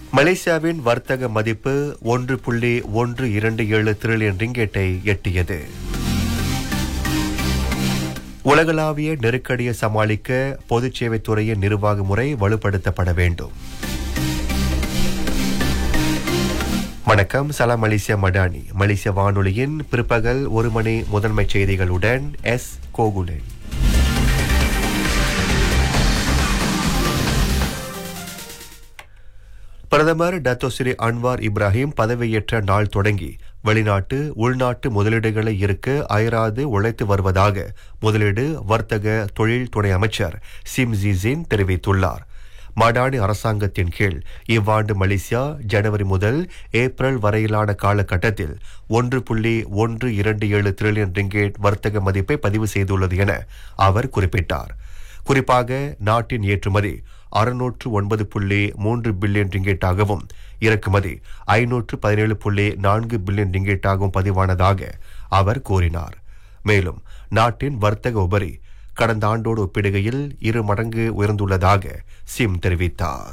மலேசியாவின் வர்த்தக மதிப்பு ஒன்று புள்ளி ஒன்று இரண்டு ஏழு டிரில்லியன் ரிங்கெட்டை எட்டியது உலகளாவிய நெருக்கடியை சமாளிக்க பொதுச் சேவைத் துறையின் நிர்வாக முறை வலுப்படுத்தப்பட வேண்டும் வணக்கம் சலாம் மலேசியா மடானி மலேசிய வானொலியின் பிற்பகல் ஒரு மணி முதன்மை செய்திகளுடன் எஸ் கோகுலன் பிரதமர் டத்தோஸ்ரீ அன்வார் இப்ராஹிம் பதவியேற்ற நாள் தொடங்கி வெளிநாட்டு உள்நாட்டு முதலீடுகளை இருக்க அயராது உழைத்து வருவதாக முதலீடு வர்த்தக தொழில் துணை அமைச்சர் சிம் ஜிசின் தெரிவித்துள்ளார் மடானி அரசாங்கத்தின் கீழ் இவ்வாண்டு மலேசியா ஜனவரி முதல் ஏப்ரல் வரையிலான காலகட்டத்தில் ஒன்று புள்ளி ஒன்று இரண்டு ஏழு டிரில்லியன் ரிங்கேட் வர்த்தக மதிப்பை பதிவு செய்துள்ளது என அவர் குறிப்பிட்டார் குறிப்பாக நாட்டின் ஏற்றுமதி அறுநூற்று ஒன்பது புள்ளி மூன்று பில்லியன் ரிங்கேட்டாகவும் இறக்குமதி ஐநூற்று பதினேழு புள்ளி நான்கு பில்லியன் ரிங்கேட்டாகவும் பதிவானதாக அவர் கூறினார் மேலும் நாட்டின் வர்த்தக உபரி கடந்த ஆண்டோடு ஒப்பிடுகையில் இரு மடங்கு உயர்ந்துள்ளதாக சிம் தெரிவித்தார்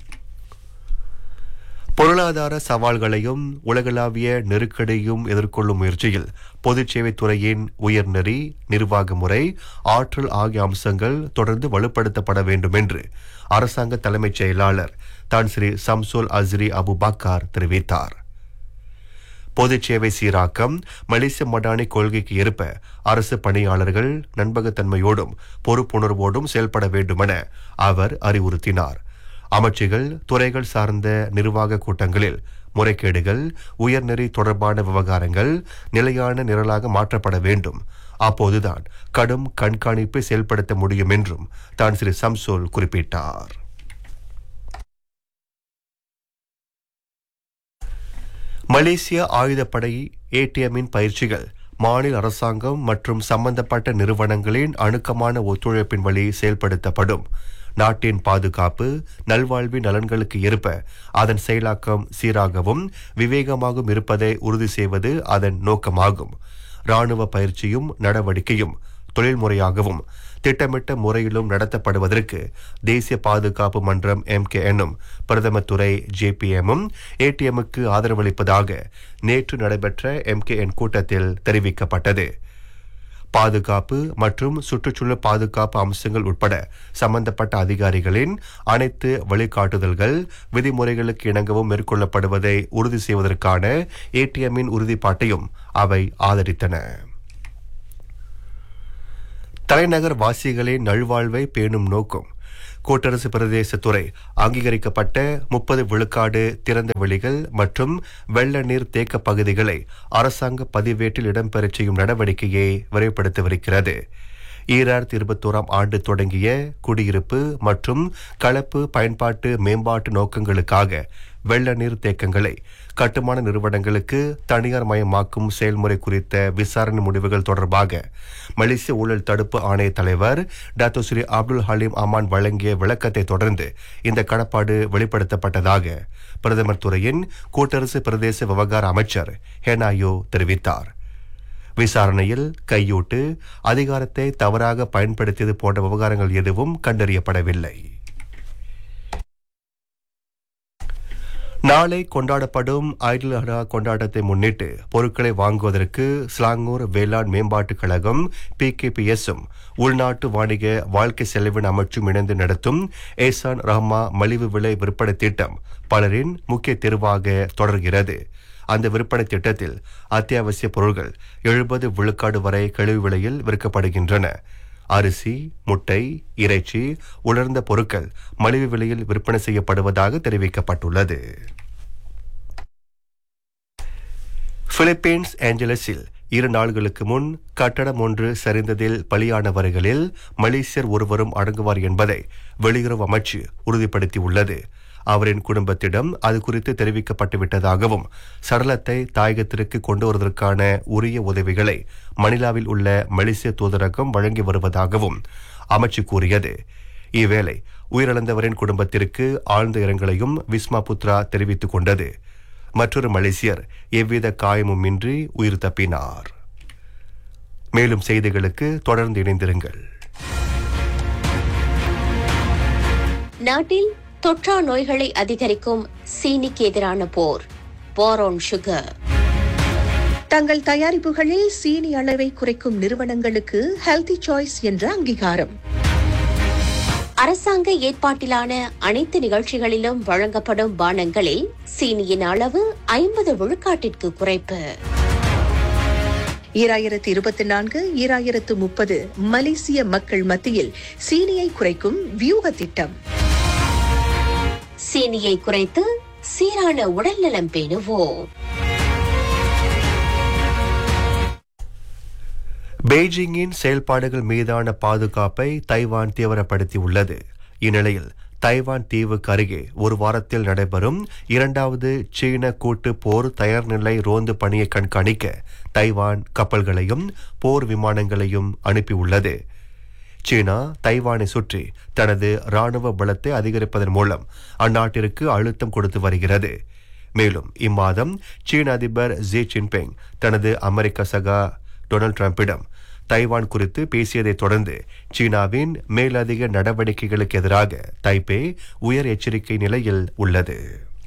பொருளாதார சவால்களையும் உலகளாவிய நெருக்கடியும் எதிர்கொள்ளும் முயற்சியில் பொதுச் சேவைத் துறையின் உயர்நெறி நிர்வாக முறை ஆற்றல் ஆகிய அம்சங்கள் தொடர்ந்து வலுப்படுத்தப்பட வேண்டும் என்று அரசாங்க தலைமைச் செயலாளர் தான் ஸ்ரீ சம்சோல் அஸ்ரி அபு பக்கார் தெரிவித்தார் பொதுச் சேவை சீராக்கம் மலேசிய மடானி கொள்கைக்கு ஏற்ப அரசு பணியாளர்கள் நண்பகத்தன்மையோடும் பொறுப்புணர்வோடும் செயல்பட வேண்டுமென அவர் அறிவுறுத்தினார் அமைச்சுகள் துறைகள் சார்ந்த நிர்வாக கூட்டங்களில் முறைகேடுகள் உயர்நெறி தொடர்பான விவகாரங்கள் நிலையான நிரலாக மாற்றப்பட வேண்டும் அப்போதுதான் கடும் கண்காணிப்பை செயல்படுத்த முடியும் என்றும் தான் ஸ்ரீ சம்சோல் குறிப்பிட்டார் மலேசிய ஆயுதப்படை ஏடிஎம்மின் பயிற்சிகள் மாநில அரசாங்கம் மற்றும் சம்பந்தப்பட்ட நிறுவனங்களின் அணுக்கமான ஒத்துழைப்பின் வழி செயல்படுத்தப்படும் நாட்டின் பாதுகாப்பு நல்வாழ்வின் நலன்களுக்கு ஏற்ப அதன் செயலாக்கம் சீராகவும் விவேகமாகவும் இருப்பதை உறுதி செய்வது அதன் நோக்கமாகும் ராணுவ பயிற்சியும் நடவடிக்கையும் தொழில்முறையாகவும் திட்டமிட்ட முறையிலும் நடத்தப்படுவதற்கு தேசிய பாதுகாப்பு மன்றம் எம்கே எனும் பிரதமர் துறை ஜேபிஎம்மும் ஏடிஎம்முக்கு ஆதரவளிப்பதாக நேற்று நடைபெற்ற எம்கேஎன் கூட்டத்தில் தெரிவிக்கப்பட்டது பாதுகாப்பு மற்றும் சுற்றுச்சூழல் பாதுகாப்பு அம்சங்கள் உட்பட சம்பந்தப்பட்ட அதிகாரிகளின் அனைத்து வழிகாட்டுதல்கள் விதிமுறைகளுக்கு இணங்கவும் மேற்கொள்ளப்படுவதை உறுதி செய்வதற்கான ஏடிஎம்மின் உறுதிப்பாட்டையும் அவை ஆதரித்தன தலைநகர் வாசிகளின் நல்வாழ்வை பேணும் நோக்கம் கூட்டரசு பிரதேச துறை அங்கீகரிக்கப்பட்ட முப்பது விழுக்காடு திறந்த வெளிகள் மற்றும் வெள்ள நீர் தேக்க பகுதிகளை அரசாங்க பதிவேட்டில் இடம்பெறச் செய்யும் நடவடிக்கையை விரைவுபடுத்தவிருக்கிறது ஈராயிரத்தி இருபத்தோராம் ஆண்டு தொடங்கிய குடியிருப்பு மற்றும் கலப்பு பயன்பாட்டு மேம்பாட்டு நோக்கங்களுக்காக வெள்ள நீர் தேக்கங்களை கட்டுமான நிறுவனங்களுக்கு தனியார் மயமாக்கும் செயல்முறை குறித்த விசாரணை முடிவுகள் தொடர்பாக மலேசிய ஊழல் தடுப்பு ஆணைய தலைவர் டாக்டர் ஸ்ரீ அப்துல் ஹலீம் அமான் வழங்கிய விளக்கத்தை தொடர்ந்து இந்த கடப்பாடு வெளிப்படுத்தப்பட்டதாக பிரதமர் துறையின் கூட்டரசு பிரதேச விவகார அமைச்சர் ஹெனாயோ தெரிவித்தார் விசாரணையில் கையூட்டு அதிகாரத்தை தவறாக பயன்படுத்தியது போன்ற விவகாரங்கள் எதுவும் கண்டறியப்படவில்லை நாளை கொண்டாடப்படும் ஐடில் அடா கொண்டாட்டத்தை முன்னிட்டு பொருட்களை வாங்குவதற்கு ஸ்லாங்கூர் வேளாண் மேம்பாட்டுக் கழகம் பிகேபிஎஸும் உள்நாட்டு வாணிக வாழ்க்கை செலவின அமைச்சும் இணைந்து நடத்தும் ஏசான் ரஹ்மா மலிவு விலை விற்பனை திட்டம் பலரின் முக்கிய தேர்வாக தொடர்கிறது அந்த விற்பனை திட்டத்தில் அத்தியாவசிய பொருட்கள் எழுபது விழுக்காடு வரை கழிவு விலையில் விற்கப்படுகின்றன அரிசி முட்டை இறைச்சி உலர்ந்த பொருட்கள் மலிவு விலையில் விற்பனை செய்யப்படுவதாக தெரிவிக்கப்பட்டுள்ளது பிலிப்பீன்ஸ் ஏஞ்சலஸில் இரு நாள்களுக்கு முன் கட்டடம் ஒன்று சரிந்ததில் பலியானவர்களில் மலேசியர் ஒருவரும் அடங்குவார் என்பதை வெளியுறவு அமைச்சு உறுதிப்படுத்தியுள்ளது அவரின் குடும்பத்திடம் அது குறித்து தெரிவிக்கப்பட்டு விட்டதாகவும் சடலத்தை தாயகத்திற்கு கொண்டு வருவதற்கான உரிய உதவிகளை மணிலாவில் உள்ள மலேசிய தூதரகம் வழங்கி வருவதாகவும் அமைச்சு கூறியது இவ்வேளை உயிரிழந்தவரின் குடும்பத்திற்கு ஆழ்ந்த இரங்கலையும் விஸ்மா புத்ரா தெரிவித்துக் கொண்டது மற்றொரு மலேசியர் எவ்வித காயமுமின்றி உயிர் தப்பினார் மேலும் செய்திகளுக்கு தொடர்ந்து இணைந்திருங்கள் நாட்டில் தொற்றா நோய்களை அதிகரிக்கும் சீனிக்கு எதிரான போர் போரோன் சுகர் தங்கள் தயாரிப்புகளில் சீனி அளவை குறைக்கும் நிறுவனங்களுக்கு ஹெல்தி சாய்ஸ் என்ற அங்கீகாரம் அரசாங்க ஏற்பாட்டிலான அனைத்து நிகழ்ச்சிகளிலும் வழங்கப்படும் பானங்களில் சீனியின் அளவு ஐம்பது விழுக்காட்டிற்கு குறைப்பு ஈராயிரத்து இருபத்தி நான்கு ஈராயிரத்து முப்பது மலேசிய மக்கள் மத்தியில் சீனியை குறைக்கும் வியூக திட்டம் சீனியை குறைத்து சீரான உடல்நலம் பேணுவோம் பெய்ஜிங்கின் செயல்பாடுகள் மீதான பாதுகாப்பை தைவான் தீவிரப்படுத்தியுள்ளது இந்நிலையில் தைவான் தீவுக்கு அருகே ஒரு வாரத்தில் நடைபெறும் இரண்டாவது சீன கூட்டு போர் தயார்நிலை ரோந்து பணியை கண்காணிக்க தைவான் கப்பல்களையும் போர் விமானங்களையும் அனுப்பியுள்ளது சீனா தைவானை சுற்றி தனது ராணுவ பலத்தை அதிகரிப்பதன் மூலம் அந்நாட்டிற்கு அழுத்தம் கொடுத்து வருகிறது மேலும் இம்மாதம் சீன அதிபர் ஜி ஜின்பிங் தனது அமெரிக்க சகா டொனால்ட் ட்ரம்பிடம் தைவான் குறித்து பேசியதைத் தொடர்ந்து சீனாவின் மேலதிக நடவடிக்கைகளுக்கு எதிராக தைப்பே உயர் எச்சரிக்கை நிலையில் உள்ளது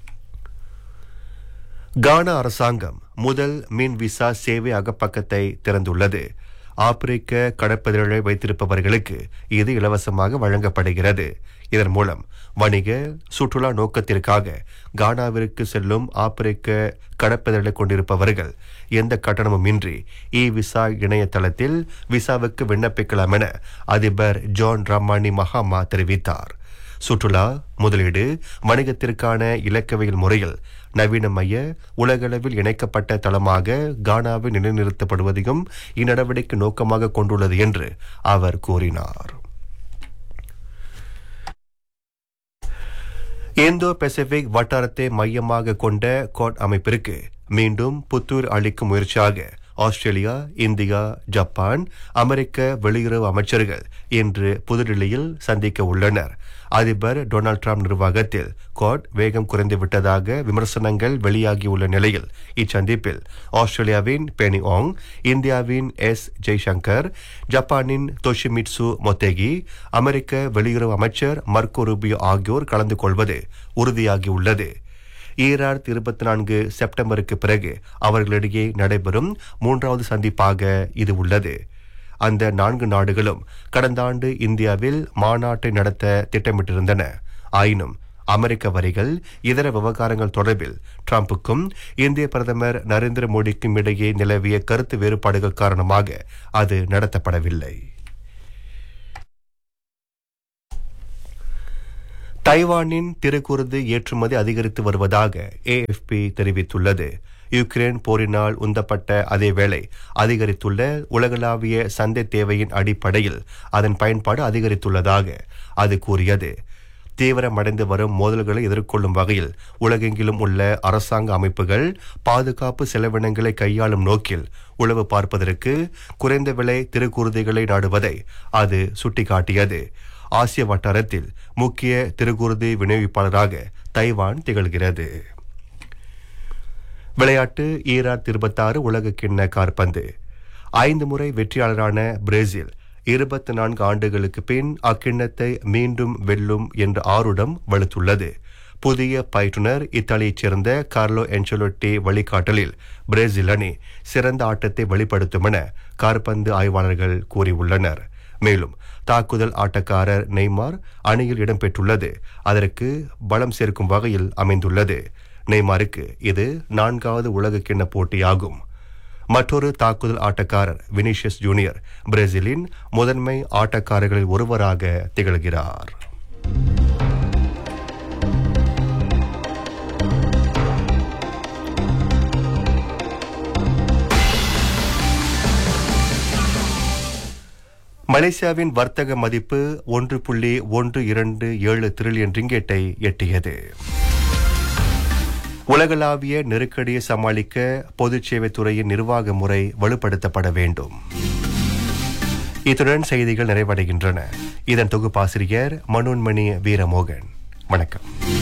கானா அரசாங்கம் முதல் மின் விசா சேவை அகப்பக்கத்தை திறந்துள்ளது ஆப்பிரிக்க கடற்பதிரலை வைத்திருப்பவர்களுக்கு இது இலவசமாக வழங்கப்படுகிறது இதன் மூலம் வணிக சுற்றுலா நோக்கத்திற்காக கானாவிற்கு செல்லும் ஆப்பிரிக்க கடற்பதிரலை கொண்டிருப்பவர்கள் எந்த கட்டணமும் இன்றி இ விசா இணையதளத்தில் விசாவுக்கு விண்ணப்பிக்கலாம் என அதிபர் ஜான் ரமானி மஹாமா தெரிவித்தார் சுற்றுலா முதலீடு வணிகத்திற்கான இலக்கவியல் முறையில் நவீனமய உலகளவில் இணைக்கப்பட்ட தளமாக கானாவில் நிலைநிறுத்தப்படுவதையும் இந்நடவடிக்கை நோக்கமாக கொண்டுள்ளது என்று அவர் கூறினார் இந்தோ பசிபிக் வட்டாரத்தை மையமாக கொண்ட கோட் அமைப்பிற்கு மீண்டும் புத்துயிர் அளிக்கும் முயற்சியாக ஆஸ்திரேலியா இந்தியா ஜப்பான் அமெரிக்க வெளியுறவு அமைச்சர்கள் இன்று புதுடில்லியில் சந்திக்க உள்ளனர் அதிபர் டொனால்ட் ட்ரம்ப் நிர்வாகத்தில் கோட் வேகம் குறைந்துவிட்டதாக விமர்சனங்கள் வெளியாகியுள்ள நிலையில் இச்சந்திப்பில் ஆஸ்திரேலியாவின் பெனி ஆங் இந்தியாவின் எஸ் ஜெய்சங்கர் ஜப்பானின் தொஷிமிட்சு மொத்தேகி அமெரிக்க வெளியுறவு அமைச்சர் மர்கோ ரூபியோ ஆகியோர் கலந்து கொள்வது உறுதியாகியுள்ளது ஈராயிரத்தி இருபத்தி நான்கு செப்டம்பருக்கு பிறகு அவர்களிடையே நடைபெறும் மூன்றாவது சந்திப்பாக இது உள்ளது அந்த நான்கு நாடுகளும் கடந்த ஆண்டு இந்தியாவில் மாநாட்டை நடத்த திட்டமிட்டிருந்தன ஆயினும் அமெரிக்க வரிகள் இதர விவகாரங்கள் தொடர்பில் டிரம்புக்கும் இந்திய பிரதமர் நரேந்திர மோடிக்கும் இடையே நிலவிய கருத்து வேறுபாடுகள் காரணமாக அது நடத்தப்படவில்லை தைவானின் திருக்குருது ஏற்றுமதி அதிகரித்து வருவதாக ஏஎஃப்பி தெரிவித்துள்ளது யுக்ரைன் போரினால் உந்தப்பட்ட அதேவேளை அதிகரித்துள்ள உலகளாவிய சந்தை தேவையின் அடிப்படையில் அதன் பயன்பாடு அதிகரித்துள்ளதாக அது கூறியது தீவிரமடைந்து வரும் மோதல்களை எதிர்கொள்ளும் வகையில் உலகெங்கிலும் உள்ள அரசாங்க அமைப்புகள் பாதுகாப்பு செலவினங்களை கையாளும் நோக்கில் உளவு பார்ப்பதற்கு குறைந்த விலை திருக்குருதிகளை நாடுவதை அது சுட்டிக்காட்டியது ஆசிய வட்டாரத்தில் முக்கிய திருக்குருதி விநியோகிப்பாளராக தைவான் திகழ்கிறது விளையாட்டு ஈரார் இருபத்தாறு உலக கிண்ண கார்பந்து ஐந்து முறை வெற்றியாளரான பிரேசில் இருபத்தி நான்கு ஆண்டுகளுக்கு பின் அக்கிண்ணத்தை மீண்டும் வெல்லும் என்ற ஆருடம் வலுத்துள்ளது புதிய பயிற்றுனர் இத்தாலியைச் சேர்ந்த கார்லோ என்சலோட்டி வழிகாட்டலில் பிரேசில் அணி சிறந்த ஆட்டத்தை வெளிப்படுத்தும் என கார்பந்து ஆய்வாளர்கள் கூறியுள்ளனர் மேலும் தாக்குதல் ஆட்டக்காரர் நெய்மார் அணியில் இடம்பெற்றுள்ளது அதற்கு பலம் சேர்க்கும் வகையில் அமைந்துள்ளது நெய்மாருக்கு இது நான்காவது உலக கிண்ண போட்டியாகும் மற்றொரு தாக்குதல் ஆட்டக்காரர் வினிஷியஸ் ஜூனியர் பிரேசிலின் முதன்மை ஆட்டக்காரர்களில் ஒருவராக திகழ்கிறார் மலேசியாவின் வர்த்தக மதிப்பு ஒன்று புள்ளி ஒன்று இரண்டு ஏழு திரில்லியன் ரிங்கெட்டை எட்டியது உலகளாவிய நெருக்கடியை சமாளிக்க பொதுச் சேவைத் துறையின் நிர்வாக முறை வலுப்படுத்தப்பட வேண்டும் இத்துடன் செய்திகள் நிறைவடைகின்றன இதன் தொகுப்பாசிரியர் மனோன்மணி வீரமோகன் வணக்கம்